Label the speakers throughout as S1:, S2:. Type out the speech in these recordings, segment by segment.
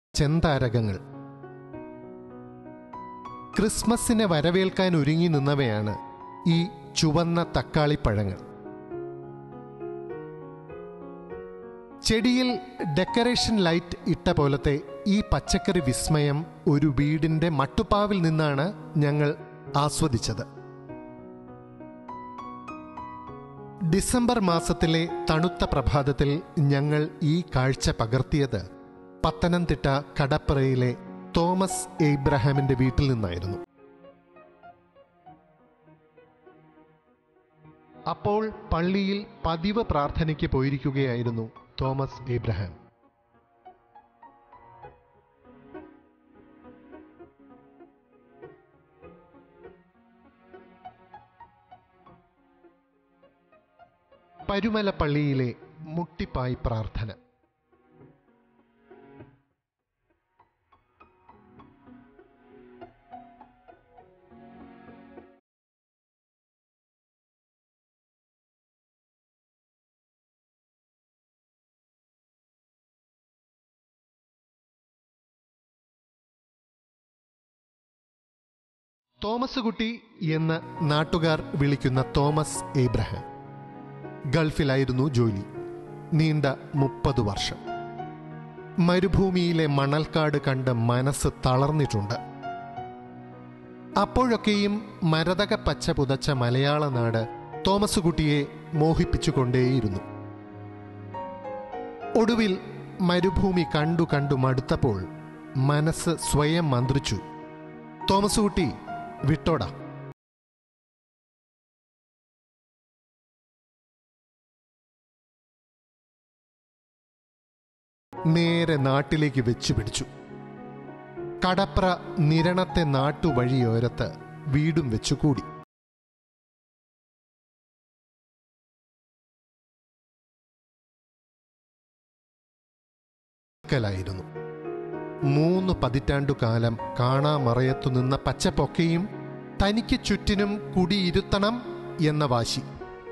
S1: ചെന്താരകങ്ങൾ ക്രിസ്മസിനെ വരവേൽക്കാൻ ഒരുങ്ങി നിന്നവയാണ് ഈ ചുവന്ന തക്കാളിപ്പഴങ്ങൾ ചെടിയിൽ ഡെക്കറേഷൻ ലൈറ്റ് ഇട്ട പോലത്തെ ഈ പച്ചക്കറി വിസ്മയം ഒരു വീടിന്റെ മട്ടുപ്പാവിൽ നിന്നാണ് ഞങ്ങൾ ആസ്വദിച്ചത് ഡിസംബർ മാസത്തിലെ തണുത്ത പ്രഭാതത്തിൽ ഞങ്ങൾ ഈ കാഴ്ച പകർത്തിയത് പത്തനംതിട്ട കടപ്പുറയിലെ തോമസ് എബ്രഹാമിന്റെ വീട്ടിൽ നിന്നായിരുന്നു അപ്പോൾ പള്ളിയിൽ പതിവ് പ്രാർത്ഥനയ്ക്ക് പോയിരിക്കുകയായിരുന്നു തോമസ് എബ്രഹാം പരുമല പള്ളിയിലെ മുട്ടിപ്പായി പ്രാർത്ഥന തോമസ് കുട്ടി എന്ന് നാട്ടുകാർ വിളിക്കുന്ന തോമസ് ഏബ്രഹാം ഗൾഫിലായിരുന്നു ജോലി നീണ്ട മുപ്പത് വർഷം മരുഭൂമിയിലെ മണൽക്കാട് കണ്ട് മനസ്സ് തളർന്നിട്ടുണ്ട് അപ്പോഴൊക്കെയും മരതക പച്ച പുതച്ച മലയാള നാട് തോമസ് കുട്ടിയെ മോഹിപ്പിച്ചുകൊണ്ടേയിരുന്നു ഒടുവിൽ മരുഭൂമി കണ്ടു കണ്ടു മടുത്തപ്പോൾ മനസ്സ് സ്വയം മന്ത്രിച്ചു തോമസ് കുട്ടി വിട്ടോടാ നേരെ നാട്ടിലേക്ക് വെച്ചു പിടിച്ചു കടപ്ര നിരണത്തെ നാട്ടുവഴിയോരത്ത് വീടും വെച്ചുകൂടി ായിരുന്നു മൂന്ന് പതിറ്റാണ്ടു കാലം കാണാമറയത്തു നിന്ന പച്ചപ്പൊക്കെയും തനിക്ക് ചുറ്റിനും കുടിയിരുത്തണം എന്ന വാശി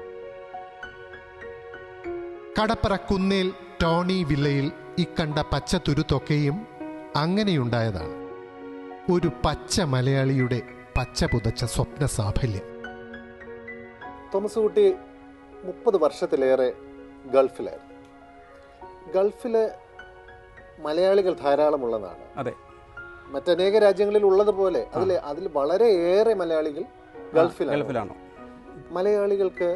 S1: കടപ്പറ കുന്നേൽ ടോണി വില്ലയിൽ ഇക്കണ്ട പച്ച തുരുത്തൊക്കെയും അങ്ങനെയുണ്ടായതാണ് ഒരു പച്ച മലയാളിയുടെ പച്ച പുതച്ച സ്വപ്ന സാഫല്യം
S2: തോമസ് കുട്ടി മുപ്പത് വർഷത്തിലേറെ ഗൾഫിലായിരുന്നു ഗൾഫില് മലയാളികൾ ധാരാളമുള്ളതാണ്
S3: അതെ
S2: മറ്റനേക രാജ്യങ്ങളിൽ ഉള്ളതുപോലെ അതിൽ അതിൽ വളരെയേറെ മലയാളികൾ ഗൾഫിലാണ്
S3: ഗൾഫിലാണോ
S2: മലയാളികൾക്ക്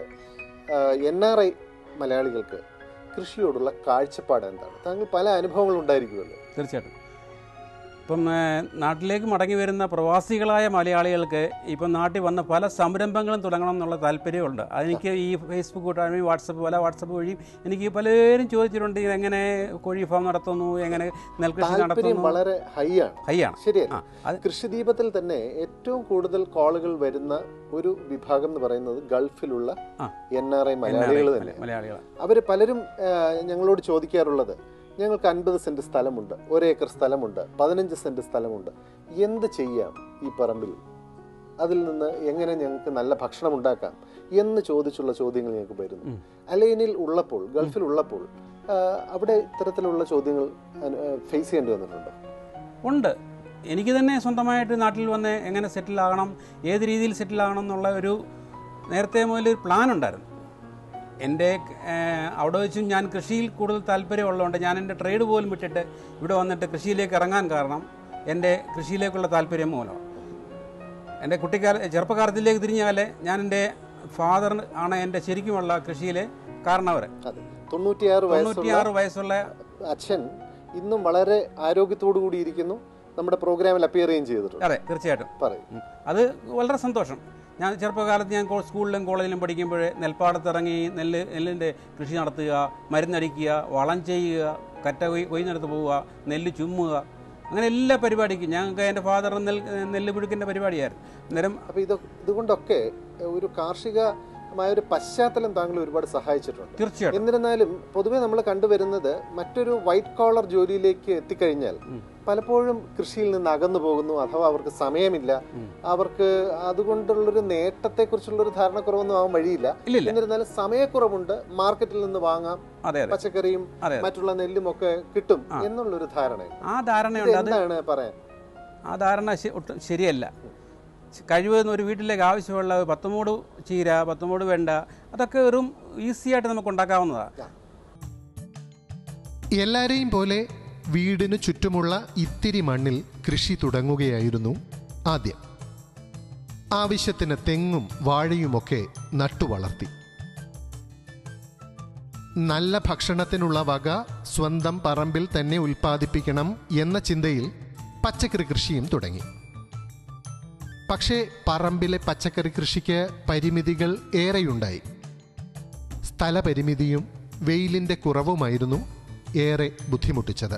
S2: എൻ ആർ ഐ മലയാളികൾക്ക് കൃഷിയോടുള്ള കാഴ്ചപ്പാട് എന്താണ് താങ്കൾ പല അനുഭവങ്ങൾ ഉണ്ടായിരിക്കുമല്ലോ
S3: തീർച്ചയായിട്ടും ഇപ്പം ഏഹ്, നാട്ടിലേക്ക് മടങ്ങി വരുന്ന പ്രവാസികളായ മലയാളികൾക്ക് ഇപ്പം നാട്ടിൽ വന്ന് പല സംരംഭങ്ങളും തുടങ്ങണം എന്നുള്ള താല്പര്യമുണ്ട് അതെനിക്ക് ഈ ഫേസ്ബുക്ക് കൂട്ടായ്മ വാട്സപ്പ് പല വാട്സപ്പ് വഴിയും എനിക്ക് പലരും ചോദിച്ചിട്ടുണ്ട് ഇത് എങ്ങനെ കോഴി ഫാം നടത്തുന്നു എങ്ങനെ നെൽകൃഷി
S2: താല്പര്യം
S3: നടത്തുന്നു
S2: വളരെ ഹൈ ആണ്
S3: ഹൈയാണ്
S2: ശരിയല്ല
S3: ആ അത്
S2: കൃഷിദീപത്തിൽ തന്നെ ഏറ്റവും കൂടുതൽ കോളുകൾ വരുന്ന ഒരു വിഭാഗം എന്ന് പറയുന്നത് ഗൾഫിലുള്ള
S3: ആ.
S2: എൻ ആർ ഐ മലയാളികൾ തന്നെ
S3: മലയാളികൾ
S2: അവർ പലരും ആ, ഞങ്ങളോട് ചോദിക്കാറുള്ളത് ഞങ്ങൾക്ക് അൻപത് സെന്റ് സ്ഥലമുണ്ട് ഒരേക്കർ സ്ഥലമുണ്ട് പതിനഞ്ച് സെന്റ് സ്ഥലമുണ്ട് എന്ത് ചെയ്യാം ഈ പറമ്പിൽ അതിൽ നിന്ന് എങ്ങനെ ഞങ്ങൾക്ക് നല്ല ഭക്ഷണം ഉണ്ടാക്കാം എന്ന് ചോദിച്ചുള്ള ചോദ്യങ്ങൾ ഞങ്ങൾക്ക് വരുന്നു
S3: ഉം.
S2: അലൈനിൽ ഉള്ളപ്പോൾ ഗൾഫിൽ ഉള്ളപ്പോൾ ആ, അവിടെ ഇത്തരത്തിലുള്ള ചോദ്യങ്ങൾ ഫേസ് ചെയ്യേണ്ടി വന്നിട്ടുണ്ടോ
S3: ഉണ്ട് എനിക്ക് തന്നെ സ്വന്തമായിട്ട് നാട്ടിൽ വന്ന് എങ്ങനെ സെറ്റിൽ ആകണം ഏത് രീതിയിൽ സെറ്റിൽ ആകണം എന്നുള്ള ഒരു നേരത്തെ മുതൽ ഒരു പ്ലാൻ ഉണ്ടായിരുന്നു എൻ്റെ ഏഹ്, അവിടെ വെച്ചും ഞാൻ കൃഷിയിൽ കൂടുതൽ താല്പര്യമുള്ളതുകൊണ്ട് ഞാൻ എൻ്റെ ട്രേഡ് പോലും വിട്ടിട്ട് ഇവിടെ വന്നിട്ട് കൃഷിയിലേക്ക് ഇറങ്ങാൻ കാരണം എൻ്റെ കൃഷിയിലേക്കുള്ള താല്പര്യം മൂലമാണ് എൻ്റെ കുട്ടിക്കാല ചെറുപ്പകാലത്തിലേക്ക് തിരിഞ്ഞാലേ ഞാൻ എൻ്റെ ഫാദർ ആണ് എൻ്റെ ശരിക്കുമുള്ള കൃഷിയിലെ കാരണവർ
S2: അതെ തൊണ്ണൂറ്റിയാറ് വയസ്സുള്ള
S3: തൊണ്ണൂറ്റിയാറ് വയസ്സുള്ള
S2: അച്ഛൻ ഇന്നും വളരെ ആരോഗ്യത്തോടു കൂടി ഇരിക്കുന്നു നമ്മുടെ പ്രോഗ്രാമിൽ അപ്പിയർ ചെയ്യുകയും ചെയ്തിട്ടുണ്ട്
S3: അതെ തീർച്ചയായിട്ടും
S2: പറയും
S3: ഉം. അത് വളരെ സന്തോഷം ഞാൻ ചെറുപ്പകാലത്ത് ഞാൻ കോ- സ്കൂളിലും കോളേജിലും പഠിക്കുമ്പോൾ നെൽപ്പാടത്ത് ഇറങ്ങി നെല്ല് നെല്ലിൻ്റെ കൃഷി നടത്തുക മരുന്നടിക്കുക വളം ചെയ്യുക കറ്റ കൊയ് കൊയ്യുന്നിടത്ത് പോവുക നെല്ല് ചുമ്മുക അങ്ങനെ എല്ലാ പരിപാടിക്കും ഞങ്ങൾക്ക് എൻ്റെ ഫാദർ നെൽ നെല്ല് പുഴുക്കിൻ്റെ പരിപാടിയായിരുന്നു അന്നേരം
S2: അപ്പൊ ഇത് ഇതുകൊണ്ടൊക്കെ ഒരു കാർഷികമായ ഒരു പശ്ചാത്തലം താങ്കൾ ഒരുപാട് സഹായിച്ചിട്ടുണ്ട്
S3: തീർച്ചയായിട്ടും
S2: എന്നിരുന്നാലും പൊതുവെ നമ്മൾ കണ്ടുവരുന്നത് മറ്റൊരു വൈറ്റ് കോളർ ജോലിയിലേക്ക് എത്തിക്കഴിഞ്ഞാൽ
S3: ഉം.
S2: പലപ്പോഴും കൃഷിയിൽ നിന്ന് അകന്നു പോകുന്നു അഥവാ അവർക്ക് സമയമില്ല അവർക്ക് അതുകൊണ്ടുള്ളൊരു നേട്ടത്തെക്കുറിച്ചുള്ളൊരു ധാരണക്കുറവൊന്നും ആവാൻ വഴിയില്ല
S3: ഇല്ലില്ല
S2: എന്നിരുന്നാലും സമയക്കുറവുണ്ട് മാർക്കറ്റിൽ നിന്ന് വാങ്ങാം
S3: അതെ അതെ
S2: പച്ചക്കറിയും
S3: അതെ
S2: മറ്റുള്ള നെല്ലും ഒക്കെ കിട്ടും എന്നുള്ളൊരു ധാരണ
S3: ആ ധാരണയുണ്ട് അത്
S2: എന്താണ് പറയാൻ
S3: ആ ധാരണ ശ- ഒട്ടും ശരിയല്ല കഴിവതുന്ന ഒരു വീട്ടിലേക്ക് ആവശ്യമുള്ള പത്തുമൂട് ചീര പത്തുമൂട് വെണ്ട അതൊക്കെ വെറും ഈസി ആയിട്ട് നമുക്ക് ഉണ്ടാക്കാവുന്നതാണ്
S1: എല്ലാരെയും പോലെ വീടിനു ചുറ്റുമുള്ള ഇത്തിരി മണ്ണിൽ കൃഷി തുടങ്ങുകയായിരുന്നു ആദ്യം ആവശ്യത്തിന് തെങ്ങും വാഴയുമൊക്കെ നട്ടുവളർത്തി നല്ല ഭക്ഷണത്തിനുള്ള വക സ്വന്തം പറമ്പിൽ തന്നെ ഉൽപ്പാദിപ്പിക്കണം എന്ന ചിന്തയിൽ പച്ചക്കറി കൃഷിയും തുടങ്ങി പക്ഷേ പറമ്പിലെ പച്ചക്കറി കൃഷിക്ക് പരിമിതികൾ ഏറെയുണ്ടായി സ്ഥലപരിമിതിയും വെയിലിന്റെ കുറവുമായിരുന്നു ഏറെ ബുദ്ധിമുട്ടിച്ചത്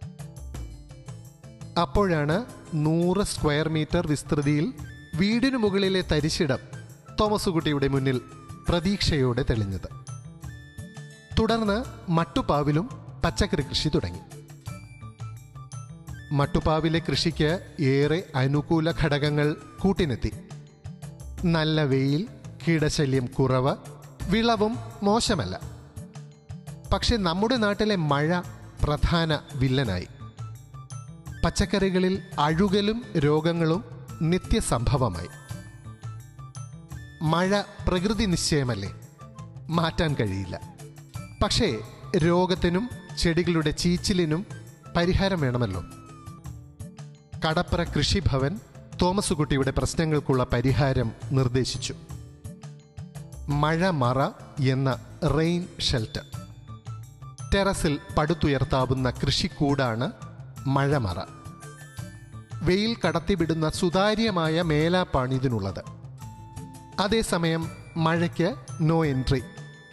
S1: അപ്പോഴാണ് നൂറ് സ്ക്വയർ മീറ്റർ വിസ്തൃതിയിൽ വീടിനു മുകളിലെ തരിശിടം തോമസുകുട്ടിയുടെ മുന്നിൽ പ്രതീക്ഷയോടെ തെളിഞ്ഞത് തുടർന്ന് മട്ടുപ്പാവിലും പച്ചക്കറി കൃഷി തുടങ്ങി മട്ടുപ്പാവിലെ കൃഷിക്ക് ഏറെ അനുകൂല ഘടകങ്ങൾ കൂട്ടിനെത്തി നല്ല വെയിൽ കീടശല്യം കുറവ് വിളവും മോശമല്ല പക്ഷെ നമ്മുടെ നാട്ടിലെ മഴ പ്രധാന വില്ലനായി പച്ചക്കറികളിൽ അഴുകലും രോഗങ്ങളും നിത്യസംഭവമായി മഴ പ്രകൃതി നിശ്ചയമല്ലേ മാറ്റാൻ കഴിയില്ല പക്ഷേ രോഗത്തിനും ചെടികളുടെ ചീച്ചിലിനും പരിഹാരം വേണമല്ലോ കടപ്പുറ കൃഷിഭവൻ തോമസുകുട്ടിയുടെ പ്രശ്നങ്ങൾക്കുള്ള പരിഹാരം നിർദ്ദേശിച്ചു മഴ മറ എന്ന റെയിൻ ഷെൽട്ടർ ടെറസിൽ പടുത്തുയർത്താവുന്ന കൃഷിക്കൂടാണ് മഴമറ വെയിൽ കടത്തിവിടുന്ന സുതാര്യമായ മേലാപ്പാണിതിനുള്ളത് അതേസമയം മഴയ്ക്ക് നോ എൻട്രി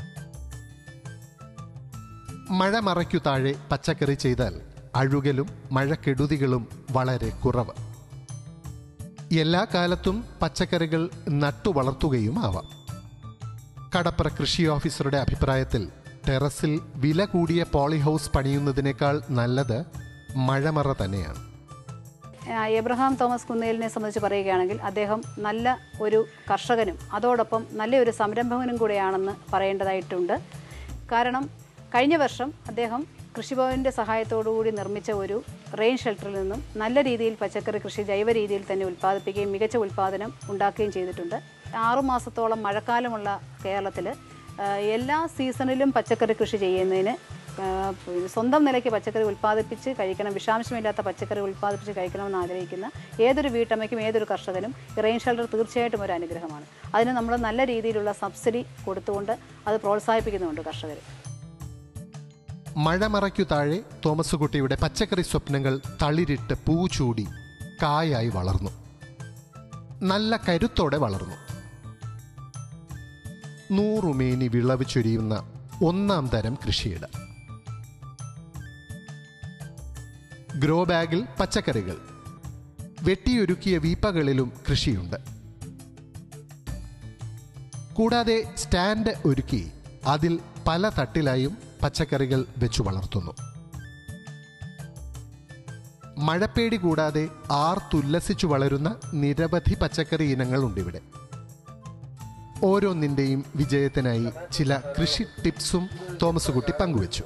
S1: മഴ മറയ്ക്കു താഴെ പച്ചക്കറി ചെയ്താൽ അഴുകലും മഴക്കെടുതികളും വളരെ കുറവ് എല്ലാ കാലത്തും പച്ചക്കറികൾ നട്ടു വളർത്തുകയും ആവാം കടപ്പുറ കൃഷി ഓഫീസറുടെ അഭിപ്രായത്തിൽ ടെറസിൽ വില കൂടിയ പോളിഹൗസ് പണിയുന്നതിനേക്കാൾ നല്ലത് മഴമറ തന്നെയാണ്
S4: ആ, എബ്രഹാം തോമസ് കുന്നേലിനെ സംബന്ധിച്ച് പറയുകയാണെങ്കിൽ അദ്ദേഹം നല്ല ഒരു കർഷകനും അതോടൊപ്പം നല്ലൊരു സംരംഭകനും കൂടെയാണെന്ന് പറയേണ്ടതായിട്ടുണ്ട് കാരണം കഴിഞ്ഞ വർഷം അദ്ദേഹം കൃഷിഭവൻ്റെ സഹായത്തോടുകൂടി നിർമ്മിച്ച ഒരു റെയിൻ ഷെൽട്ടറിൽ നിന്നും നല്ല രീതിയിൽ പച്ചക്കറി കൃഷി ജൈവ രീതിയിൽ തന്നെ ഉൽപ്പാദിപ്പിക്കുകയും മികച്ച ഉൽപ്പാദനം ഉണ്ടാക്കുകയും ചെയ്തിട്ടുണ്ട് ആറുമാസത്തോളം മഴക്കാലമുള്ള കേരളത്തിൽ എല്ലാ സീസണിലും പച്ചക്കറി കൃഷി ചെയ്യുന്നതിന് ആഹ് പിന്നെ സ്വന്തം നിലയ്ക്ക് പച്ചക്കറി ഉൽപ്പാദിപ്പിച്ച് കഴിക്കണം വിഷാംശമില്ലാത്ത പച്ചക്കറി ഉൽപ്പാദിപ്പിച്ച് കഴിക്കണമെന്ന് ആഗ്രഹിക്കുന്ന ഏതൊരു വീട്ടമ്മയ്ക്കും ഏതൊരു കർഷകനും ഈ റെയിൻ ഷെൽട്ടർ തീർച്ചയായിട്ടും ഒരു അനുഗ്രഹമാണ് അതിന് നമ്മൾ നല്ല രീതിയിലുള്ള സബ്സിഡി കൊടുത്തുകൊണ്ട് അത് പ്രോത്സാഹിപ്പിക്കുന്നുണ്ട് കർഷകർ
S1: മഴമറയ്ക്കു താഴെ തോമസുകുട്ടിയുടെ പച്ചക്കറി സ്വപ്നങ്ങൾ തളിരിട്ട് പൂ ചൂടി കായായി വളർന്നു നല്ല കരുത്തോടെ വളർന്നു നൂറുമേനി വിളവ് ചൊരിയുന്ന ഒന്നാം തരം കൃഷിയിടം ഗ്രോ ബാഗിൽ പച്ചക്കറികൾ വെട്ടിയൊരുക്കിയ വീപ്പകളിലും കൃഷിയുണ്ട് കൂടാതെ സ്റ്റാൻഡ് ഒരുക്കി അതിൽ പല തട്ടിലായും പച്ചക്കറികൾ വെച്ചു വളർത്തുന്നു മഴപ്പേടി കൂടാതെ ആർത്തുല്ലസിച്ചു വളരുന്ന നിരവധി പച്ചക്കറി ഇനങ്ങളുണ്ട് ഇവിടെ ഓരോന്നിൻ്റെയും വിജയത്തിനായി ചില കൃഷി ടിപ്സും തോമസ് കുട്ടി പങ്കുവച്ചു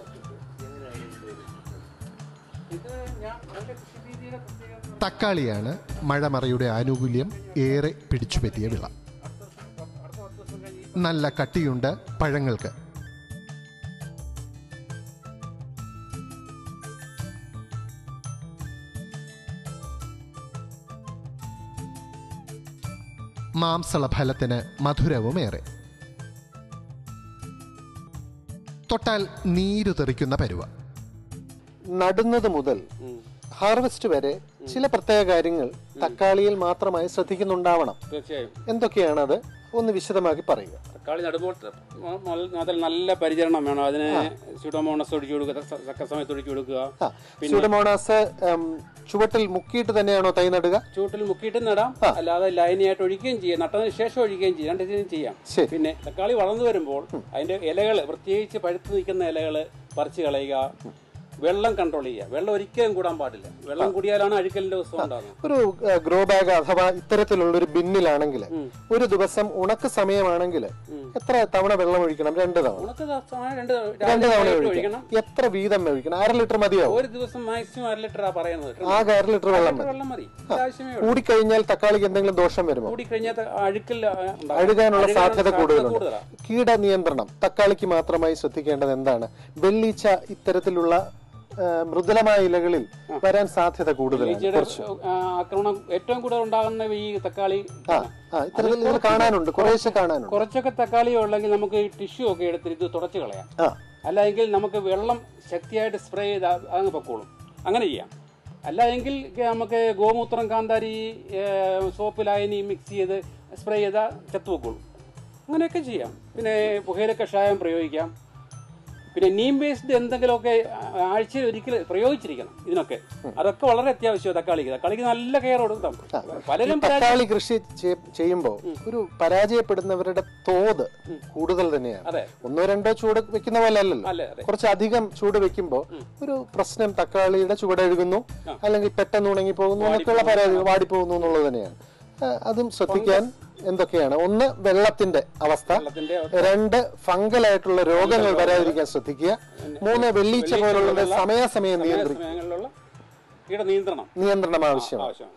S1: തക്കാളിയാണ് മഴമറയുടെ ആനുകൂല്യം ഏറെ പിടിച്ചുപറ്റിയ വിള നല്ല കട്ടിയുണ്ട് പഴങ്ങൾക്ക് മാംസള ഫലത്തിന് മധുരവുമേറെ തൊട്ടാൽ നീരു തെറിക്കുന്ന പരുവ
S2: നടുന്നത് മുതൽ ഹാർവെസ്റ്റ് വരെ ചില പ്രത്യേക കാര്യങ്ങൾ തക്കാളിയിൽ മാത്രമായി ശ്രദ്ധിക്കുന്നുണ്ടാവണം
S3: തീർച്ചയായും
S2: എന്തൊക്കെയാണ് അത് ഒന്ന് വിശദമാക്കി പറയുക
S3: തക്കാളി നടുമ്പോൾ അതിൽ നല്ല പരിചരണം വേണം അതിന് സ്യൂഡോമോണസ് ഒഴിച്ചു കൊടുക്കുക ത- തക്ക സമയത്ത് ഒഴിച്ചു കൊടുക്കുക
S2: ആ സ്യൂഡമോണാസ് ഉം, ചുവട്ടിൽ മുക്കിയിട്ട് തന്നെയാണോ തൈ നടുക
S3: ചൂട്ടിൽ മുക്കിയിട്ട് നടാം അല്ലാതെ ലൈനായിട്ട് ഒഴിക്കുകയും ചെയ്യാം നട്ടതിന് ശേഷം ഒഴിക്കുകയും ചെയ്യാം രണ്ട് രീതിയും ചെയ്യാം
S2: ശരി.
S3: പിന്നെ തക്കാളി വളർന്നു വരുമ്പോൾ അതിന്റെ ഇലകൾ പ്രത്യേകിച്ച് പഴുത്ത് നിൽക്കുന്ന ഇലകൾ പറിച്ച് കളയുക വെള്ളം കൺട്രോൾ ചെയ്യുക വെള്ളം ഒരിക്കലും കൂടാൻ പാടില്ല വെള്ളം കൂടിയാലാണ് അഴുക്കലിന്റെ ദിവസം ഉണ്ടാകുന്നത്
S2: ഒരു ഗ്രോ ബാഗ് അഥവാ ഇത്തരത്തിലുള്ള ഒരു ബിന്നിലാണെങ്കിൽ ഒരു ദിവസം ഉണക്ക് സമയമാണെങ്കിൽ എത്ര തവണ വെള്ളം ഒഴിക്കണം രണ്ട് തവണ
S3: ഉണക്ക് ദിവസമാണ് രണ്ട്
S2: രണ്ട് തവണ
S3: രാവിലെ
S2: ഒഴിക്കണം
S3: ഒഴിക്കണം
S2: എത്ര വീതം ഒഴിക്കണം അര ലിറ്റർ മതിയാവും
S3: ഒരു ദിവസം മാക്സിമം അര ലിറ്ററാ പറയുന്നത്
S2: ആകെ അര ലിറ്റർ വെള്ളം മതി
S3: വെള്ളം മതി ഇത് ആവശ്യമേ ഉള്ളൂ
S2: കൂടിക്കഴിഞ്ഞാൽ തക്കാളിക്ക് എന്തെങ്കിലും ദോഷം വരുമോ
S3: കൂടിക്കഴിഞ്ഞാൽ അഴുക്കൽ ഉണ്ടാകും.
S2: അഴുകാനുള്ള സാധ്യത കൂടുതലുണ്ട്
S3: കൂടുതലാ.
S2: കീട നിയന്ത്രണം തക്കാളിക്ക് മാത്രമായി ശ്രദ്ധിക്കേണ്ടത് എന്താണ് വെള്ളീച്ച ഇത്തരത്തിലുള്ള ആ, മൃദുലമായ ഇലകളിൽ വരാൻ സാധ്യത കൂടുതലാണ്
S3: ഈച്ചയുടെ ആ, ആക്രമണം ഏറ്റവും കൂടുതൽ ഉണ്ടാകുന്ന ഈ തക്കാളി
S2: ആ ആ ഇത്തരത്തിൽ ഇതിൽ കാണാനുണ്ട് കുറേശ്ശെ കാണാനുണ്ട്
S3: കുറച്ചൊക്കെ തക്കാളി ഉള്ളെങ്കിൽ നമുക്ക് ഈ ടിഷ്യൂ ഒക്കെ എടുത്തിട്ട് ഇത് തുടച്ച് കളയാം
S2: ആ
S3: അല്ലെങ്കിൽ നമുക്ക് വെള്ളം ശക്തിയായിട്ട് സ്പ്രേ ചെയ്ത് അത് അങ്ങ് പൊക്കോളും അങ്ങനെ ചെയ്യാം അല്ല എങ്കിൽ നമുക്ക് ഗോമൂത്രം കാന്താരി സോപ്പ് ലായനി മിക്സ് ചെയ്ത് സ്പ്രേ ചെയ്താൽ ചത്തുവെക്കോളും അങ്ങനെയൊക്കെ ചെയ്യാം പിന്നെ പുകയില കഷായം പ്രയോഗിക്കാം പിന്നെ നീം ബേസ്ഡ് എന്തെങ്കിലുമൊക്കെ ആഴ്ചയിൽ ഒരിക്കൽ പ്രയോഗിച്ചിരിക്കണം ഇതിനൊക്കെ അതൊക്കെ വളരെ അത്യാവശ്യമാണ് തക്കാളിക്ക് തക്കാളിക്ക് നല്ല കെയർ കൊടുക്കാം പലരും പരാജയം
S2: തക്കാളി കൃഷി ചെയ്യുമ്പോൾ ഒരു പരാജയപ്പെടുന്നവരുടെ തോത് കൂടുതൽ തന്നെയാണ്
S3: അതെ
S2: ഒന്നോ രണ്ടോ ചൂട് വെക്കുന്ന പോലെ അല്ലല്ലോ
S3: അല്ലേ അതെ
S2: കുറച്ച് അധികം ചൂട് വെക്കുമ്പോൾ ഒരു പ്രശ്നം തക്കാളിയുടെ ചുവടെഴുകുന്നു അല്ലെങ്കിൽ പെട്ടെന്ന് ഉണങ്ങി പോകുന്നു എന്നൊക്കെയുള്ള പരാതി വാടിപ്പോകുന്നു എന്നുള്ളത് തന്നെയാണ് ആ, അതും ശ്രദ്ധിക്കാൻ എന്തൊക്കെയാണ് ഒന്ന് വെള്ളത്തിന്റെ അവസ്ഥ
S3: വെള്ളത്തിന്റെ
S2: രണ്ട് ഫംഗലായിട്ടുള്ള രോഗങ്ങൾ വരാതിരിക്കാൻ ശ്രദ്ധിക്കുക മൂന്ന് വെള്ളീച്ച പോലുള്ളത് സമയാസമയം നിയന്ത്രി
S3: സമയങ്ങളിലുള്ള കീട നിയന്ത്രണം
S2: നിയന്ത്രണം ആവശ്യമാണ്
S3: ആവശ്യമാണ്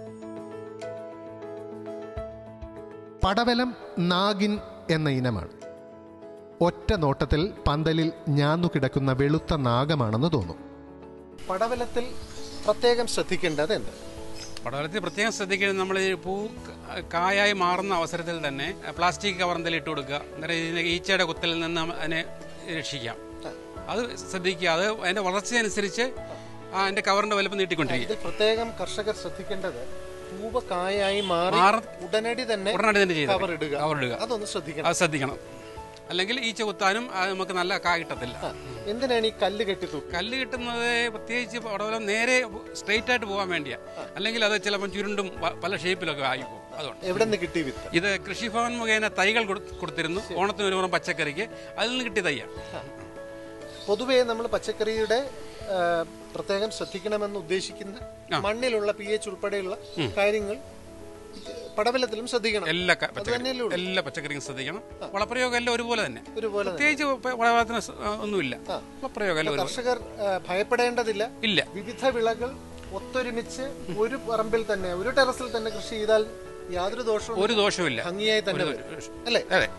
S1: പടവലം നാഗിൻ എന്ന ഇനമാണ് ഒറ്റ നോട്ടത്തിൽ പന്തലിൽ ഞാന്നു കിടക്കുന്ന വെളുത്ത നാഗമാണെന്ന് തോന്നും
S2: പടവലത്തിൽ പ്രത്യേകം ശ്രദ്ധിക്കേണ്ടത് എന്ത്
S3: പടവലത്തിൽ പ്രത്യേകം ശ്രദ്ധിക്കുന്നത് നമ്മൾ ഈ പൂ ക- കായായി മാറുന്ന അവസരത്തിൽ തന്നെ പ്ലാസ്റ്റിക് കവർ എന്തെങ്കിലും ഇട്ട് കൊടുക്കുക അന്നേരം ഇതിനെ ഈച്ചയുടെ കുത്തലിൽ നിന്ന് അതിനെ രക്ഷിക്കാം അത് ശ്രദ്ധിക്കുക അത് അതിന്റെ വളർച്ചയനുസരിച്ച് ആ അതിന്റെ കവറിന്റെ വലുപ്പം നീട്ടിക്കൊണ്ടിരിക്കുക
S2: ഇതിൽ പ്രത്യേകം കർഷകർ ശ്രദ്ധിക്കേണ്ടത് പൂവ് കായായി മാറി
S3: മാറ-
S2: ഉടനടി തന്നെ
S3: ഉടനടി തന്നെ ചെയ്ത്
S2: കവർ ഇടുക
S3: കവർ ഇടുക
S2: അതൊന്ന് ശ്രദ്ധിക്കണം
S3: അത് ശ്രദ്ധിക്കണം അല്ലെങ്കിൽ ഈച്ച കുത്താനും അത് നമുക്ക് നല്ല കാ കിട്ടത്തില്ല
S2: എന്തിനാണ് ഈ കല്ല് കെട്ടി തൂക്കുക
S3: കല്ല് കിട്ടുന്നത് പ്രത്യേകിച്ച് പടവലം നേരെ സ്ട്രെയിറ്റ് ആയിട്ട് പോകാൻ വേണ്ടിയാ അല്ലെങ്കിൽ അത് ചിലപ്പോൾ ചുരുണ്ടും പ- പല ഷേപ്പിലൊക്കെ ആയിപ്പോകും അതുകൊണ്ട്
S2: എവിടെ നിന്ന് കിട്ടി വിത്ത്
S3: ഇത് കൃഷിഭവൻ മുഖേന തൈകൾ കൊടു- കൊടുത്തിരുന്നു ഓണത്തിന് ഒരു പുറം പച്ചക്കറിക്ക് അതിൽ നിന്ന് കിട്ടിയ തയ്യ
S2: പൊതുവേ നമ്മൾ പച്ചക്കറിയുടെ ആ, പ്രത്യേകം ശ്രദ്ധിക്കണമെന്ന് ഉദ്ദേശിക്കുന്ന മണ്ണിലുള്ള പി എച്ച് ഉൾപ്പെടെയുള്ള കാര്യങ്ങൾ പടവലത്തിലും ശ്രദ്ധിക്കണം
S3: എല്ലാ ക-
S2: അത്
S3: പച്ചക്കറി
S2: തന്നെയല്ലേ ഉള്ളൂ
S3: എല്ലാ പച്ചക്കറിയും ശ്രദ്ധിക്കണം വളപ്രയോഗം എല്ലാം ഒരുപോലെ തന്നെ
S2: ഒരുപോലെ തന്നെ.
S3: പ്രത്യേകിച്ച് പ- വളത്തിന് സ- ആ, ഒന്നുമില്ല വളപ്രയോഗം എല്ലാം ഒരുപോലെ
S2: കർഷകർ ആ, ഭയപ്പെടേണ്ടതില്ല
S3: ഇല്ല
S2: വിവിധ വിളകൾ ഒത്തൊരുമിച്ച് ഒരു പറമ്പിൽ തന്നെ ഒരു ടെറസിൽ തന്നെ കൃഷി ചെയ്താൽ യാതൊരു ദോഷവും
S3: ഒരു ദോഷവുമില്ല
S2: ഭംഗിയായി തന്നെ
S3: ഒരു
S2: വരും.
S3: ദോഷം-
S2: അല്ലേ
S3: അതെ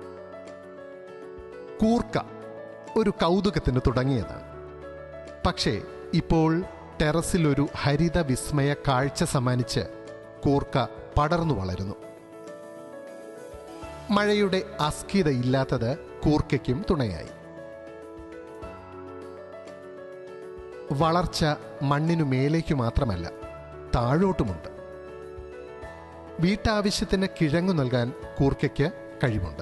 S1: കൂർക്ക ഒരു കൗതുകത്തിന് തുടങ്ങിയതാണ് പക്ഷേ ഇപ്പോൾ ടെറസിൽ ഒരു ഹരിത വിസ്മയ കാഴ്ച സമ്മാനിച്ച് കൂർക്ക പടർന്നു വളരുന്നു മഴയുടെ അസ്ഥിതയില്ലാത്തത് കൂർക്കയ്ക്കും തുണയായി വളർച്ച മണ്ണിനു മേലേക്കു മാത്രമല്ല താഴോട്ടുമുണ്ട് വീട്ടാവശ്യത്തിന് കിഴങ്ങു നൽകാൻ കൂർക്കയ്ക്ക് കഴിവുണ്ട്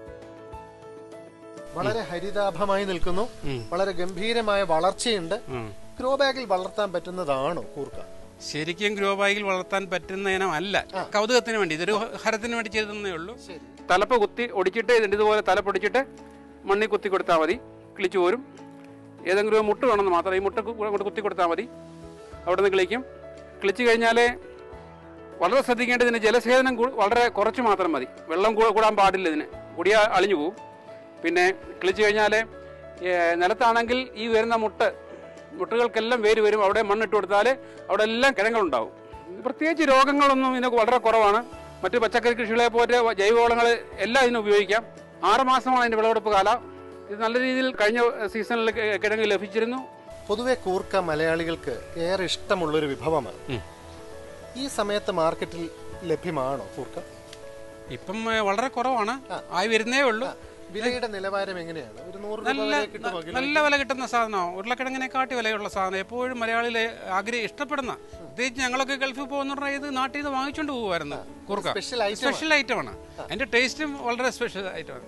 S2: വളരെ ഹരിതാഭമായി നിൽക്കുന്നു വളരെ ഗംഭീരമായ വളർച്ചയുണ്ട് ഗ്രോ ബാഗിൽ വളർത്താൻ പറ്റുന്നതാണോ കൂർക്ക
S3: ശരിക്കും ഗ്രോ ബാഗിൽ വളർത്താൻ പറ്റുന്ന ഇനം അല്ല കൗതുകത്തിന് വേണ്ടി ഇതൊരു ഹരത്തിന് വേണ്ടി ചെയ്തതേ ഉള്ളൂ തലപ്പ് കുത്തി ഒടിച്ചിട്ട് ഇതിന്റെ ഇതുപോലെ തലപ്പൊടിച്ചിട്ട് മണ്ണിൽ കുത്തി കൊടുത്താൽ മതി കിളിച്ചു പോരും ഏതെങ്കിലും ഒരു മുട്ട് വേണമെന്ന് മാത്രം ഈ മുട്ട കൊണ്ട് കുത്തി കൊടുത്താൽ മതി അവിടെ നിന്ന് കിളിക്കും കിളിച്ചു കഴിഞ്ഞാൽ വളരെ ശ്രദ്ധിക്കേണ്ടത് ഇതിന് ജലസേചനം കൂ- വളരെ കുറച്ച് മാത്രം മതി വെള്ളം കൂ- കൂടാൻ പാടില്ല ഇതിന് കൂടിയാൽ അളിഞ്ഞു പോകും പിന്നെ കിളിച്ചു കഴിഞ്ഞാൽ നിലത്താണെങ്കിൽ ഈ വരുന്ന മുട്ട മുട്ടുകൾക്കെല്ലാം വേര് വരും അവിടെ മണ്ണിട്ട് കൊടുത്താൽ അവിടെ എല്ലാം കിഴങ്ങളുണ്ടാവും പ്രത്യേകിച്ച് രോഗങ്ങളൊന്നും ഇതിനൊക്കെ വളരെ കുറവാണ് മറ്റ് പച്ചക്കറി കൃഷികളെ പോലെ ജൈവവളങ്ങൾ എല്ലാം ഇതിന് ഉപയോഗിക്കാം ആറ് മാസമാണ് അതിൻ്റെ വിളവെടുപ്പ് കാലം ഇത് നല്ല രീതിയിൽ കഴിഞ്ഞ സീസണിൽ കിഴങ്ങ് ലഭിച്ചിരുന്നു
S2: പൊതുവെ കൂർക്ക മലയാളികൾക്ക് ഏറെ ഇഷ്ടമുള്ളൊരു വിഭവമാണ് ഈ സമയത്ത് മാർക്കറ്റിൽ ലഭ്യമാണോ കൂർക്ക
S3: ഇപ്പം ഏഹ്, വളരെ കുറവാണ് ആയി വരുന്നേ ഉള്ളൂ
S2: വിലയുടെ നിലവാരം എങ്ങനെയാണ് ഒരു നൂറ് രൂപ
S3: നല്ല
S2: വരെ കിട്ടുമോ കിലോ?
S3: നല്ല വില കിട്ടുന്ന സാധനമാണ് ഉരുളക്കിഴങ്ങിനെക്കാട്ടി വിലയുള്ള സാധനം എപ്പോഴും മലയാളികളെ ആഗ്രഹം ഇഷ്ടപ്പെടുന്ന പ്രത്യേകിച്ച് ഞങ്ങളൊക്കെ ഗൾഫിൽ പോകുന്ന ഇത് നാട്ടിൽ നിന്ന് വാങ്ങിച്ചുകൊണ്ട് പോകുമായിരുന്നു കുറുക്ക
S2: സ്പെഷ്യൽ ഐറ്റം
S3: സ്പെഷ്യൽ ഐറ്റമാണ് അതിന്റെ ടേസ്റ്റും വളരെ സ്പെഷ്യൽ ഐറ്റമാണ്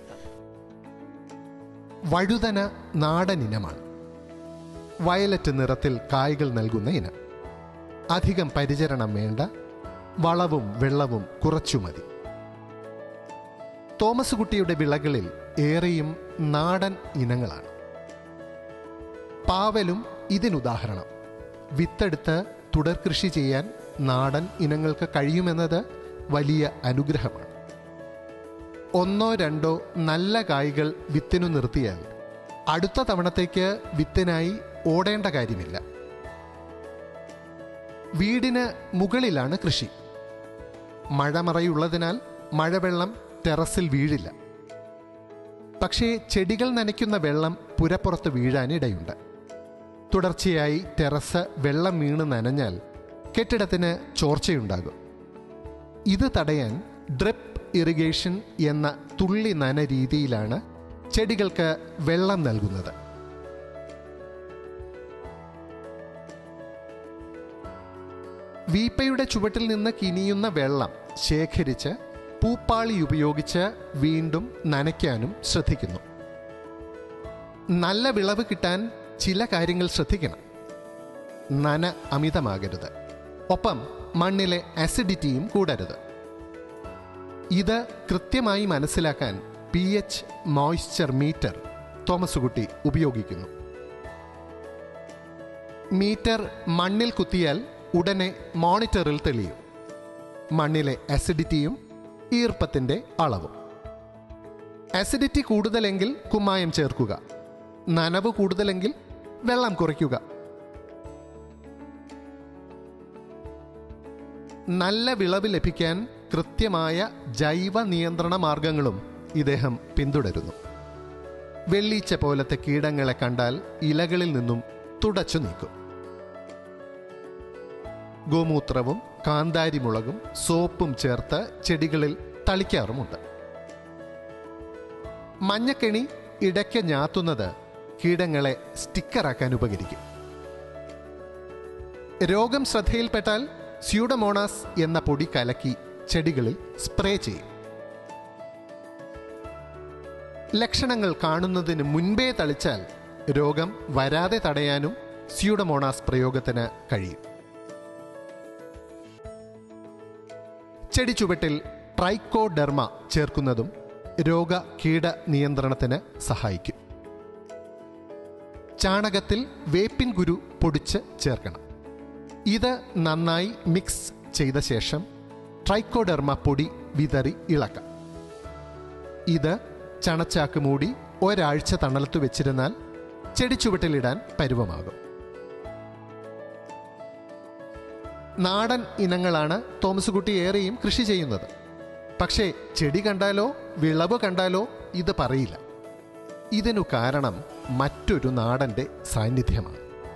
S1: വഴുതന നാടൻ ഇനമാണ് വയലറ്റ് നിറത്തിൽ കായ്കൾ നൽകുന്ന ഇനം അധികം പരിചരണം വേണ്ട വളവും വെള്ളവും കുറച്ചു മതി തോമസ് കുട്ടിയുടെ വിളകളിൽ ഏറെയും നാടൻ ഇനങ്ങളാണ് പാവലും ഇതിനുദാഹരണം വിത്തെടുത്ത് തുടർ കൃഷി ചെയ്യാൻ നാടൻ ഇനങ്ങൾക്ക് കഴിയുമെന്നത് വലിയ അനുഗ്രഹമാണ് ഒന്നോ രണ്ടോ നല്ല കായ്കൾ വിത്തിനു നിർത്തിയാൽ അടുത്ത തവണത്തേക്ക് വിത്തിനായി ഓടേണ്ട കാര്യമില്ല വീടിന് മുകളിലാണ് കൃഷി മഴമറയുള്ളതിനാൽ മഴവെള്ളം ടെറസിൽ വീഴില്ല പക്ഷേ ചെടികൾ നനയ്ക്കുന്ന വെള്ളം പുരപ്പുറത്ത് വീഴാനിടയുണ്ട് തുടർച്ചയായി ടെറസ് വെള്ളം വീണ് നനഞ്ഞാൽ കെട്ടിടത്തിന് ചോർച്ചയുണ്ടാകും ഇത് തടയാൻ ഡ്രിപ്പ് ഇറിഗേഷൻ എന്ന തുള്ളി നന രീതിയിലാണ് ചെടികൾക്ക് വെള്ളം നൽകുന്നത് വീപ്പയുടെ ചുവട്ടിൽ നിന്ന് കിനിയുന്ന വെള്ളം ശേഖരിച്ച് പൂപ്പാളി ഉപയോഗിച്ച് വീണ്ടും നനയ്ക്കാനും ശ്രദ്ധിക്കുന്നു നല്ല വിളവ് കിട്ടാൻ ചില കാര്യങ്ങൾ ശ്രദ്ധിക്കണം നന അമിതമാകരുത് ഒപ്പം മണ്ണിലെ അസിഡിറ്റിയും കൂടരുത് ഇത് കൃത്യമായി മനസ്സിലാക്കാൻ P H moisture meter Thomas Kutty ഉപയോഗിക്കുന്നു മീറ്റർ മണ്ണിൽ കുത്തിയാൽ ഉടനെ മോണിറ്ററിൽ തെളിയും മണ്ണിലെ അസിഡിറ്റിയും ഈർപ്പത്തിന്റെ അളവും അസിഡിറ്റി കൂടുതലെങ്കിൽ കുമ്മായം ചേർക്കുക നനവ് കൂടുതലെങ്കിൽ വെള്ളം കുറയ്ക്കുക നല്ല വിളവ് ലഭിക്കാൻ കൃത്യമായ ജൈവ നിയന്ത്രണ മാർഗങ്ങളും ഇദ്ദേഹം പിന്തുടരുന്നു വെള്ളീച്ച പോലത്തെ കീടങ്ങളെ കണ്ടാൽ ഇലകളിൽ നിന്നും തുടച്ചു നീക്കും ഗോമൂത്രവും കാന്താരിമുളകും സോപ്പും ചേർത്ത് ചെടികളിൽ തളിക്കാറുമുണ്ട് മഞ്ഞക്കെണി ഇടയ്ക്ക് ഞാത്തുന്നത് കീടങ്ങളെ സ്റ്റിക്കറാക്കാൻ ഉപകരിക്കും രോഗം ശ്രദ്ധയിൽപ്പെട്ടാൽ സ്യൂഡമോണാസ് എന്ന പൊടി കലക്കി ചെടികളിൽ സ്പ്രേ ചെയ്യും ലക്ഷണങ്ങൾ കാണുന്നതിന് മുൻപേ തളിച്ചാൽ രോഗം വരാതെ തടയാനും സ്യൂഡമോണാസ് പ്രയോഗത്തിന് കഴിയും ചെടി ചുവട്ടിൽ ട്രൈക്കോഡെർമ ചേർക്കുന്നതും രോഗ കീട നിയന്ത്രണത്തിന് സഹായിക്കും ചാണകത്തിൽ വേപ്പിൻ കുരു പൊടിച്ച് ചേർക്കണം ഇത് നന്നായി മിക്സ് ചെയ്ത ശേഷം ട്രൈക്കോഡെർമ പൊടി വിതറി ഇളക്കാം ഇത് ചണച്ചാക്ക് മൂടി ഒരാഴ്ച തണലത്തു വെച്ചിരുന്നാൽ ചെടിച്ചുവട്ടിലിടാൻ പരുവമാകും നാടൻ ഇനങ്ങളാണ് തോമസ് കുട്ടി ഏറെയും കൃഷി ചെയ്യുന്നത് പക്ഷേ ചെടി കണ്ടാലോ വിളവ് കണ്ടാലോ ഇത് പറയില്ല ഇതിനു കാരണം മറ്റൊരു നാടന്റെ സാന്നിധ്യമാണ്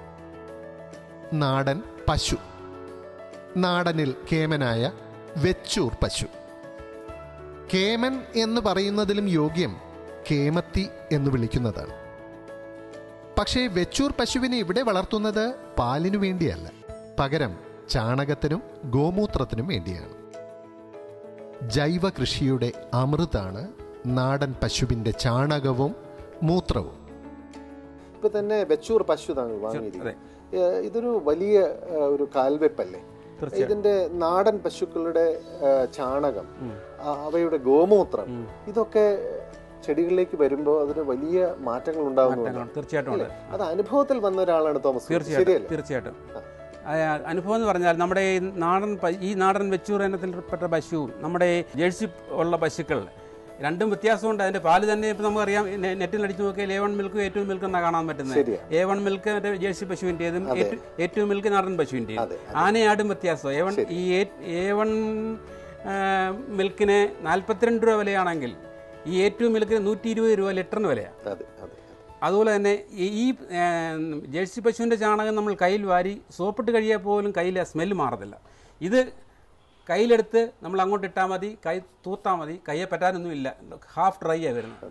S1: നാടൻ പശു നാടനിൽ കേമനായ വെച്ചൂർ പശു കേമൻ എന്ന് പറയുന്നതിലും യോഗ്യം കേമത്തി എന്ന് വിളിക്കുന്നതാണ് പക്ഷേ വെച്ചൂർ പശുവിനെ ഇവിടെ വളർത്തുന്നത് പാലിനു വേണ്ടിയല്ല പകരം ചാണകത്തിനും ഗോമൂത്രത്തിനും വേണ്ടിയാണ് ജൈവ കൃഷിയുടെ അമൃതാണ് നാടൻ പശുവിൻ്റെ ചാണകവും മൂത്രവും
S2: ഇപ്പൊ തന്നെ വെച്ചൂർ പശു താങ്കൾ വാങ്ങിയിരിക്കുന്നത് ഏഹ് ഇതൊരു വലിയ ഏഹ് ഒരു കാൽവെപ്പല്ലേ ഇതിന്റെ നാടൻ പശുക്കളുടെ ഏഹ് ചാണകം ആ- അവയുടെ ഗോമൂത്രം ഇതൊക്കെ ചെടികളിലേക്ക് വരുമ്പോൾ അതിന് വലിയ മാറ്റങ്ങൾ ഉണ്ടാകുന്നുണ്ട്
S3: മാറ്റങ്ങൾ തീർച്ചയായിട്ടും ഉണ്ട്
S2: അത് അനുഭവത്തിൽ വന്ന ഒരാളാണ് തോമസ് കുട്ടി.
S3: തീർച്ചയായിട്ടും
S2: ശരിയല്ലേ
S3: തീർച്ചയായിട്ടും ആ, അനുഭവം എന്ന് പറഞ്ഞാൽ നമ്മുടെ ഈ നാടൻ പ- ഈ നാടൻ വെച്ചൂർ ഇനത്തിൽപ്പെട്ട പശുവും നമ്മുടെ ഈ ജേഴ്സി ഉള്ള പശുക്കൾ രണ്ടും വ്യത്യാസമുണ്ട് അതിന്റെ പാല് തന്നെ ഇപ്പം നമുക്കറിയാം നെ- നെറ്റിൽ അടിച്ചു നോക്കിയാൽ എ വൺ മിൽക്കും ഏറ്റവും മിൽക്കും എന്നാണ് കാണാൻ പറ്റുന്നത്
S2: ശരിയാ.
S3: എ വൺ മിൽക്ക് മറ്റേ ജേഴ്സി പശുവിൻ്റെതും ഏറ്റവും മിൽക്ക് നാടൻ പശുവിൻ്റെയും
S2: അതെ,
S3: ആനയാടും വ്യത്യാസം എ വൺ ഈ എ വൺ മിൽക്കിന് നാൽപ്പത്തിരണ്ട് രൂപ വിലയാണെങ്കിൽ ഈ ഏറ്റവും മിൽക്കിന് നൂറ്റി ഇരുപത് രൂപ ലിറ്ററിന് വിലയാണ്
S2: അതെ അതെ
S3: അതുപോലെ തന്നെ ഈ ഈ, ഏ, ജേഴ്സി പശുവിൻ്റെ ചാണകം നമ്മൾ കയ്യിൽ വാരി സോപ്പിട്ട് കഴിയാൽ പോലും കയ്യിലെ സ്മെല്ല് മാറത്തില്ല ഇത് കയ്യിലെടുത്ത് നമ്മൾ അങ്ങോട്ട് ഇട്ടാൽ മതി കൈ തൂത്താൽ മതി കയ്യെ പറ്റാനൊന്നുമില്ല ഹാഫ് ഡ്രൈ ആയി വരുന്നത്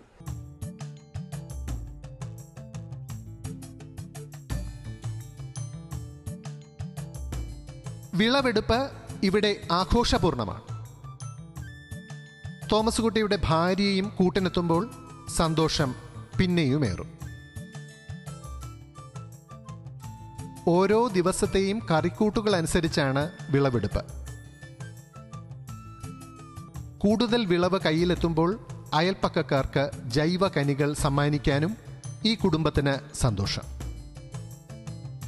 S1: വിളവെടുപ്പ് ഇവിടെ ആഘോഷപൂർണമാണ് തോമസ് കുട്ടിയുടെ ഭാര്യയും കൂട്ടിനെത്തുമ്പോൾ സന്തോഷം പിന്നെയുമേറും ഓരോ ദിവസത്തെയും കറിക്കൂട്ടുകൾ അനുസരിച്ചാണ് വിളവെടുപ്പ് കൂടുതൽ വിളവ് കയ്യിലെത്തുമ്പോൾ അയൽപ്പക്കക്കാർക്ക് ജൈവ കനികൾ സമ്മാനിക്കാനും ഈ കുടുംബത്തിന് സന്തോഷം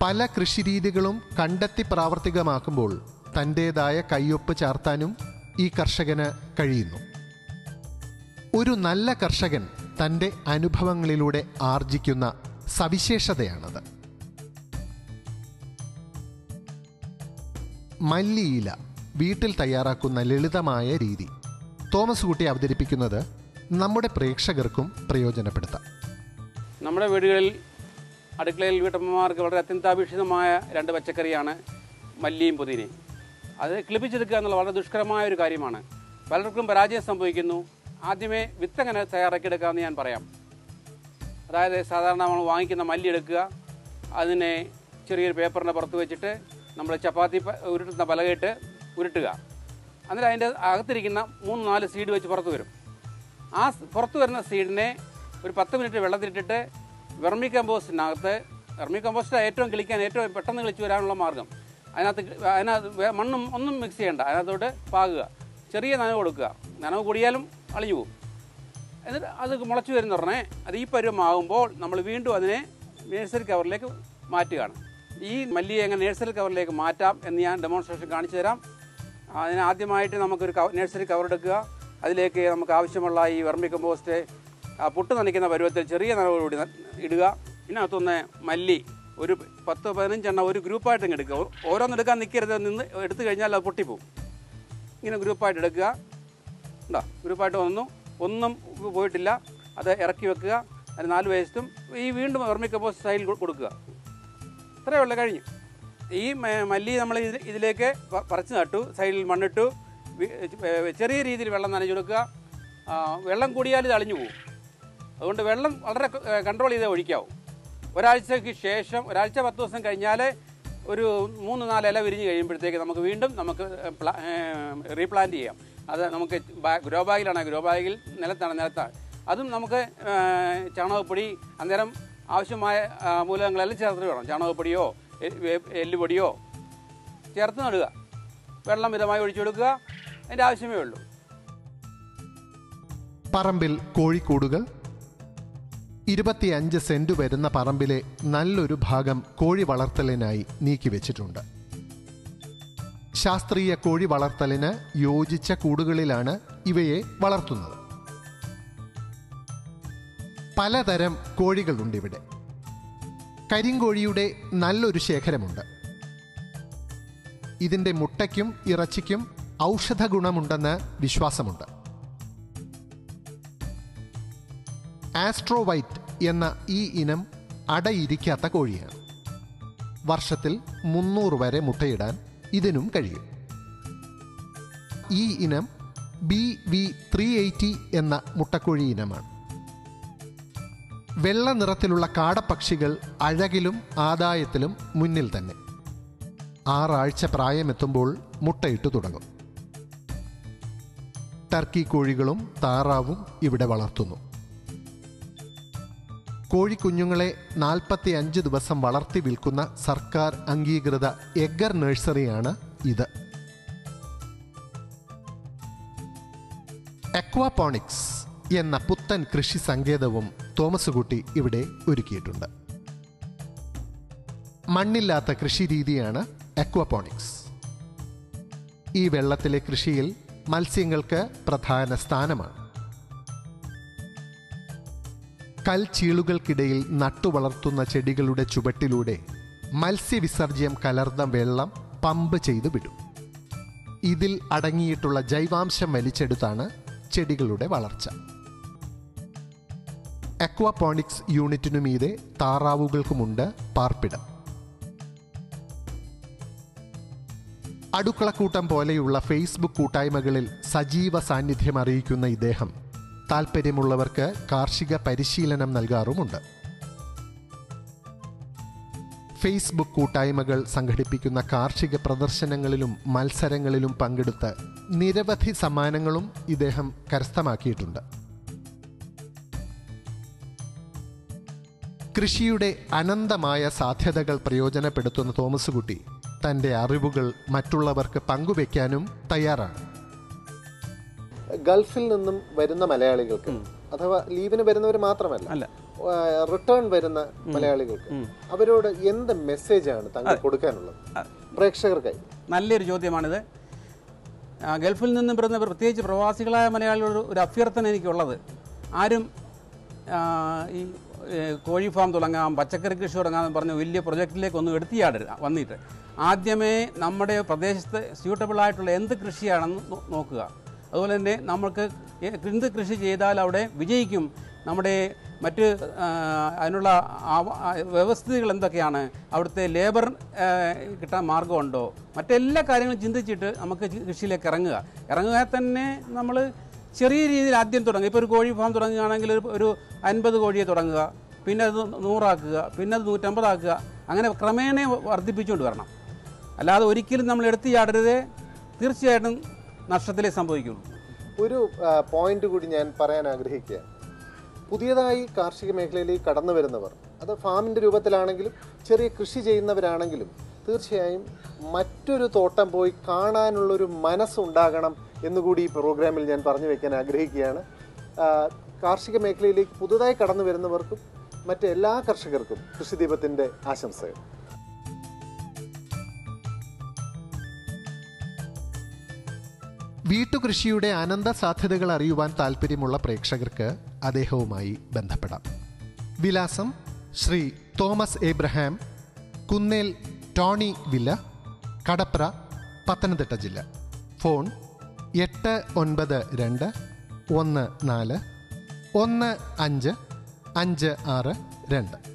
S1: പല കൃഷിരീതികളും കണ്ടെത്തി പ്രാവർത്തികമാക്കുമ്പോൾ തൻ്റേതായ കയ്യൊപ്പ് ചാർത്താനും ഈ കർഷകന് കഴിയുന്നു ഒരു നല്ല കർഷകൻ തൻ്റെ അനുഭവങ്ങളിലൂടെ ആർജിക്കുന്ന സവിശേഷതയാണത് മല്ലിയില വീട്ടിൽ തയ്യാറാക്കുന്ന ലളിതമായ രീതി തോമസ് കുട്ടി അവതരിപ്പിക്കുന്നത് നമ്മുടെ പ്രേക്ഷകർക്കും പ്രയോജനപ്പെടുത്താം
S3: നമ്മുടെ വീടുകളിൽ അടുക്കളയിൽ വീട്ടമ്മമാർക്ക് വളരെ അത്യന്താപേക്ഷിതമായ രണ്ട് പച്ചക്കറിയാണ് മല്ലിയും പുതിനയും അത് കിളിപ്പിച്ചെടുക്കുക എന്നുള്ള വളരെ ദുഷ്കരമായ ഒരു കാര്യമാണ് പലർക്കും പരാജയം സംഭവിക്കുന്നു ആദ്യമേ വിത്തങ്ങനെ തയ്യാറാക്കിയെടുക്കാമെന്ന് ഞാൻ പറയാം അതായത് സാധാരണ നമ്മൾ വാങ്ങിക്കുന്ന മല്ലി എടുക്കുക അതിനെ ചെറിയൊരു പേപ്പറിൻ്റെ പുറത്ത് വെച്ചിട്ട് നമ്മൾ ചപ്പാത്തി പ- ഉരുട്ടുന്ന പലകയിട്ട് ഉരുട്ടുക എന്നിട്ട് അതിൻ്റെ അകത്തിരിക്കുന്ന മൂന്ന് നാല് സീഡ് വെച്ച് പുറത്ത് വരും ആ സ് പുറത്ത് വരുന്ന സീഡിനെ ഒരു പത്ത് മിനിറ്റ് വെള്ളത്തിലിട്ടിട്ട് വെർമി കമ്പോസ്റ്റിനകത്ത് വെർമി കമ്പോസ്റ്റ് ഏറ്റവും കിളിക്കാൻ ഏറ്റവും പെട്ടെന്ന് കിളിച്ച് വരാനുള്ള മാർഗം അതിനകത്ത് കി- അതിനകത്ത് വേ- മണ്ണും ഒന്നും മിക്സ് ചെയ്യണ്ട അതിനകത്തോട്ട് പാകുക ചെറിയ നനവ് കൊടുക്കുക നനവ് കൂടിയാലും അളിഞ്ഞു പോകും എന്നിട്ട് അത് മുളച്ചു വരുന്ന ഉടനെ അത് ഈ പരുവമാകുമ്പോൾ നമ്മൾ വീണ്ടും അതിനെ നേഴ്സറി കവറിലേക്ക് മാറ്റുകയാണ് ഈ മല്ലിയെ എങ്ങനെ നേഴ്സറി കവറിലേക്ക് മാറ്റാം എന്ന് ഞാൻ ഡെമോൺസ്ട്രേഷൻ കാണിച്ചു തരാം അതിന് ആദ്യമായിട്ട് നമുക്കൊരു കവ നേഴ്സറി കവർ എടുക്കുക അതിലേക്ക് നമുക്ക് ആവശ്യമുള്ള ഈ വെർമി കമ്പോസ്റ്റ് ആ പുട്ട് നനയ്ക്കുന്ന പരുവത്തിൽ ചെറിയ നനവോടുകൂടി ന- ഇടുക ഇതിനകത്തൊന്ന് മല്ലി ഒരു പത്ത് പതിനഞ്ചെണ്ണം ഒരു ഗ്രൂപ്പായിട്ട് ഇങ്ങ് എടുക്കുക ഓ- ഓരോന്നെടുക്കാൻ നിൽക്കരുത് നിന്ന് എടുത്തു കഴിഞ്ഞാൽ അത് പൊട്ടിപ്പോവും ഇങ്ങനെ ഗ്രൂപ്പായിട്ട് എടുക്കുക ഉണ്ടോ ഗ്രൂപ്പായിട്ട് വന്നു ഒന്നും പോയിട്ടില്ല അത് ഇറക്കി വെക്കുക അതിന് നാല് വയസ്സും ഈ വീണ്ടും വെർമി കമ്പോസ്റ്റ് സൈഡിൽ കൊ- കൊടുക്കുക ഇത്രയേ ഉള്ളൂ കഴിഞ്ഞു ഈ മ- മല്ലി നമ്മൾ ഇത് ഇതിലേക്ക് പ- പറിച്ച് നട്ടു സൈഡിൽ മണ്ണിട്ടു വി- ഏ, ചെറിയ രീതിയിൽ വെള്ളം നനഞ്ഞു കൊടുക്കുക ആ, വെള്ളം കൂടിയാൽ ഇത് അളിഞ്ഞു പോകും അതുകൊണ്ട് വെള്ളം വളരെ കൺട്രോൾ ചെയ്തേ ഒഴിക്കാവൂ ഒരാഴ്ചയ്ക്ക് ശേഷം ഒരാഴ്ച പത്ത് ദിവസം കഴിഞ്ഞാൽ ഒരു മൂന്ന് നാല് ഇല വിരിഞ്ഞ് കഴിയുമ്പോഴത്തേക്ക് നമുക്ക് വീണ്ടും നമുക്ക് പ്ലാ- ഏ, റീപ്ലാന്റ് ചെയ്യാം അത് നമുക്ക് ബാ- ഗ്രോ ബാഗിലാണ് ഗ്രോ ബാഗിൽ നിലത്താണ് നിലത്താണ് അതും നമുക്ക് ഏ, ചാണകപ്പൊടി അന്നേരം ആവശ്യമായ ആ, മൂലകങ്ങളെല്ലാം ചേർത്ത് വേണം ചാണകപ്പൊടിയോ എ- വേ- എല്ലുപൊടിയോ ചേർത്ത് നടുക വെള്ളം മിതമായി ഒഴിച്ചു കൊടുക്കുക അതിൻ്റെ ആവശ്യമേ ഉള്ളൂ
S1: പറമ്പിൽ കോഴിക്കൂടുകൾ ഇരുപത്തിയഞ്ച് സെന്റ് വരുന്ന പറമ്പിലെ നല്ലൊരു ഭാഗം കോഴി വളർത്തലിനായി നീക്കിവെച്ചിട്ടുണ്ട് ശാസ്ത്രീയ കോഴി വളർത്തലിന് യോജിച്ച കൂടുകളിലാണ് ഇവയെ വളർത്തുന്നത് പലതരം കോഴികളുണ്ട് ഇവിടെ കരിങ്കോഴിയുടെ നല്ലൊരു ശേഖരമുണ്ട് ഇതിന്റെ മുട്ടയ്ക്കും ഇറച്ചിക്കും ഔഷധ ഗുണമുണ്ടെന്ന് വിശ്വാസമുണ്ട് ആസ്ട്രോവൈറ്റ് എന്ന ഈ ഇനം അടയിരിക്കാത്ത കോഴിയാണ് വർഷത്തിൽ മുന്നൂറ് വരെ മുട്ടയിടാൻ ഇതിനും കഴിയും ഈ ഇനം ബി വി ത്രീ എയ്റ്റി എന്ന മുട്ടക്കോഴി ഇനമാണ് വെള്ള നിറത്തിലുള്ള കാടപ്പക്ഷികൾ അഴകിലും ആദായത്തിലും മുന്നിൽ തന്നെ ആറാഴ്ച പ്രായമെത്തുമ്പോൾ മുട്ടയിട്ടു തുടങ്ങും ടർക്കി കോഴികളും താറാവും ഇവിടെ വളർത്തുന്നു കോഴിക്കുഞ്ഞുങ്ങളെ നാൽപ്പത്തി അഞ്ച് ദിവസം വളർത്തി വിൽക്കുന്ന സർക്കാർ അംഗീകൃത എഗർ നഴ്സറിയാണ് ഇത് അക്വാപോണിക്സ് എന്ന പുത്തൻ കൃഷി സങ്കേതവും തോമസ് കുട്ടി ഇവിടെ ഒരുക്കിയിട്ടുണ്ട് മണ്ണില്ലാത്ത കൃഷി രീതിയാണ് അക്വാപോണിക്സ് ഈ വെള്ളത്തിലെ കൃഷിയിൽ മത്സ്യങ്ങൾക്ക് പ്രധാന സ്ഥാനമാണ് കൽച്ചീളുകൾക്കിടയിൽ നട്ടുവളർത്തുന്ന ചെടികളുടെ ചുവട്ടിലൂടെ മത്സ്യവിസർജ്യം കലർന്ന വെള്ളം പമ്പ് ചെയ്തു വിടും ഇതിൽ അടങ്ങിയിട്ടുള്ള ജൈവാംശം വലിച്ചെടുത്താണ് ചെടികളുടെ വളർച്ച അക്വാപോണിക്സ് യൂണിറ്റിനു മീതെ താറാവുകൾക്കുമുണ്ട് പാർപ്പിടം അടുക്കളക്കൂട്ടം പോലെയുള്ള ഫേസ്ബുക്ക് കൂട്ടായ്മകളിൽ സജീവ സാന്നിധ്യം അറിയിക്കുന്ന ഇദ്ദേഹം താൽപ്പര്യമുള്ളവർക്ക് കാർഷിക പരിശീലനം നൽകാറുമുണ്ട് ഫേസ്ബുക്ക് കൂട്ടായ്മകൾ സംഘടിപ്പിക്കുന്ന കാർഷിക പ്രദർശനങ്ങളിലും മത്സരങ്ങളിലും പങ്കെടുത്ത് നിരവധി സമ്മാനങ്ങളും ഇദ്ദേഹം കരസ്ഥമാക്കിയിട്ടുണ്ട് കൃഷിയുടെ അനന്തമായ സാധ്യതകൾ പ്രയോജനപ്പെടുത്തുന്ന തോമസ് കുട്ടി തൻ്റെ അറിവുകൾ മറ്റുള്ളവർക്ക് പങ്കുവെക്കാനും തയ്യാറാണ്
S2: ഗൾഫിൽ നിന്നും വരുന്ന മലയാളികൾക്ക് അഥവാ ലീവിന് വരുന്നവർ മാത്രമല്ല
S3: അല്ല.
S2: റിട്ടേൺ വരുന്ന മലയാളികൾക്ക് അവരോട് എന്ത് മെസ്സേജാണ് താങ്കൾ കൊടുക്കാനുള്ളത് പ്രേക്ഷകർക്കായി
S3: നല്ലൊരു ചോദ്യമാണിത് ആ, ഗൾഫിൽ നിന്നും വരുന്ന പ്രത്യേകിച്ച് പ്രവാസികളായ മലയാളികളോട് ഒരു അഭ്യർത്ഥന എനിക്കുള്ളത് ആരും ആ, ഈ ഏ, കോഴി ഫാം തുടങ്ങാം പച്ചക്കറി കൃഷി തുടങ്ങാമെന്ന് പറഞ്ഞ വലിയ പ്രൊജക്റ്റിലേക്ക് ഒന്നും എടുത്തിയാടരുത് വന്നിട്ട് ആദ്യമേ നമ്മുടെ പ്രദേശത്ത് സ്യൂട്ടബിൾ ആയിട്ടുള്ള എന്ത് കൃഷിയാണെന്ന് നോ- നോക്കുക അതുപോലെ തന്നെ നമുക്ക് എ- എന്ത് കൃഷി ചെയ്താൽ അവിടെ വിജയിക്കും നമ്മുടെ മറ്റ് ആ, അതിനുള്ള ആവ- ആ, വ്യവസ്ഥിതികൾ എന്തൊക്കെയാണ് അവിടുത്തെ ലേബർ ആ, കിട്ടാൻ മാർഗമുണ്ടോ മറ്റെല്ലാ കാര്യങ്ങളും ചിന്തിച്ചിട്ട് നമുക്ക് ചി- കൃഷിയിലേക്ക് ഇറങ്ങുക ഇറങ്ങുക തന്നെ നമ്മൾ ചെറിയ രീതിയിൽ ആദ്യം തുടങ്ങുക ഇപ്പോൾ ഒരു കോഴി ഫാം തുടങ്ങുകയാണെങ്കിൽ ഒരു ഒരു അൻപത് കോഴിയെ തുടങ്ങുക പിന്നെ അത് നൂറാക്കുക പിന്നെ അത് നൂറ്റമ്പതാക്കുക അങ്ങനെ ക്രമേണ വർദ്ധിപ്പിച്ചുകൊണ്ട് വരണം അല്ലാതെ ഒരിക്കലും നമ്മൾ എടുത്തു ചാടരുതേ തീർച്ചയായിട്ടും നഷ്ടത്തിലേ സംഭവിക്കുള്ളൂ
S2: ഒരു പോയിന്റ് കൂടി ഞാൻ പറയാൻ ആഗ്രഹിക്കുകയാണ് പുതിയതായി കാർഷിക മേഖലയിലേക്ക് കടന്നു വരുന്നവർ അത് ഫാമിൻ്റെ രൂപത്തിലാണെങ്കിലും ചെറിയ കൃഷി ചെയ്യുന്നവരാണെങ്കിലും തീർച്ചയായും മറ്റൊരു തോട്ടം പോയി കാണാനുള്ളൊരു മനസ്സുണ്ടാകണം എന്നുകൂടി ഈ പ്രോഗ്രാമിൽ ഞാൻ പറഞ്ഞു വെക്കാൻ ആഗ്രഹിക്കുകയാണ് ആ, കാർഷിക മേഖലയിലേക്ക് പുതുതായി കടന്നു വരുന്നവർക്കും മറ്റ് എല്ലാ കർഷകർക്കും കൃഷിദീപത്തിൻ്റെ ആശംസകൾ
S1: വീട്ടുകൃഷിയുടെ അനന്ത സാധ്യതകൾ അറിയുവാൻ താല്പര്യമുള്ള പ്രേക്ഷകർക്ക് അദ്ദേഹവുമായി ബന്ധപ്പെടാം വിലാസം ശ്രീ തോമസ് എബ്രഹാം കുന്നേൽ ടോണി വില്ല കടപ്ര പത്തനംതിട്ട ജില്ല ഫോൺ എട്ട് ഒൻപത് രണ്ട് ഒന്ന് നാല് ഒന്ന് അഞ്ച് അഞ്ച് ആറ് രണ്ട്